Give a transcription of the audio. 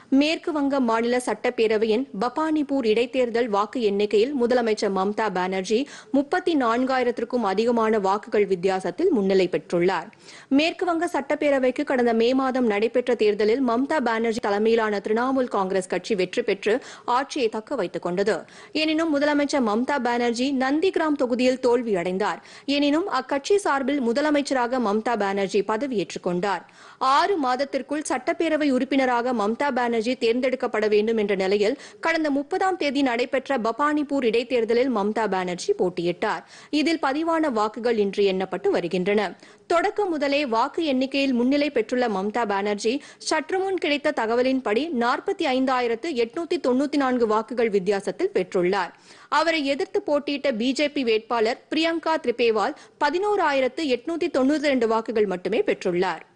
மேற்கு வங்க மாநில சட்டப்பேரவையின் பபானிபூர் இடைத்தேர்தல் வாக்கு எண்ணிக்கையில் முதலமைச்சர் மம்தா பானர்ஜி முப்பத்தி நான்காயிரத்திற்கும் அதிகமான வாக்குகள் வித்தியாசத்தில் முன்னிலை பெற்றுள்ளார் மேற்கு வங்க சட்டப்பேரவைக்கு கடந்த மே மாதம் நடைபெற்ற தேர்தலில் மம்தா பானர்ஜி தலைமையிலான திரிணாமுல் காங்கிரஸ் கட்சி வெற்றி பெற்று ஆட்சியை தக்க வைத்துக் கொண்டது எனினும் முதலமைச்சர் மம்தா பானர்ஜி நந்திகிராம் தொகுதியில் தோல்வியடைந்தார் எனினும் அக்கட்சி சார்பில் முதலமைச்சராக மம்தா பானர்ஜி பதவியேற்றுக் கொண்டார் ஆறு மாதத்திற்குள் சட்டப்பேரவை உறுப்பினராக மம்தா பானர்ஜி தேர்ந்தெடுக்கப்பட வேண்டும் என்ற நிலையில் கடந்த முப்பதாம் தேதி நடைபெற்ற பபானிபூர் இடைத்தேர்தலில் மம்தா பானர்ஜி போட்டியிட்டார் இதில் பதிவான வாக்குகள் இன்று எண்ணப்பட்டு வருகின்றன தொடக்கம் முதலே வாக்கு எண்ணிக்கையில் முன்னிலை பெற்றுள்ள மம்தா பானர்ஜி சற்று முன் கிடைத்த தகவலின்படி நாற்பத்தி ஐந்தாயிரத்து எட்நூத்தி தொண்ணூத்தி நான்கு வாக்குகள் வித்தியாசத்தில் பெற்றுள்ளார் அவரை எதிர்த்து போட்டியிட்ட பிஜேபி வேட்பாளர் பிரியங்கா திரிபேவால் பதினோராயிரத்து எட்நூத்தி தொண்ணூத்தி இரண்டு வாக்குகள் மட்டுமே பெற்றுள்ளார்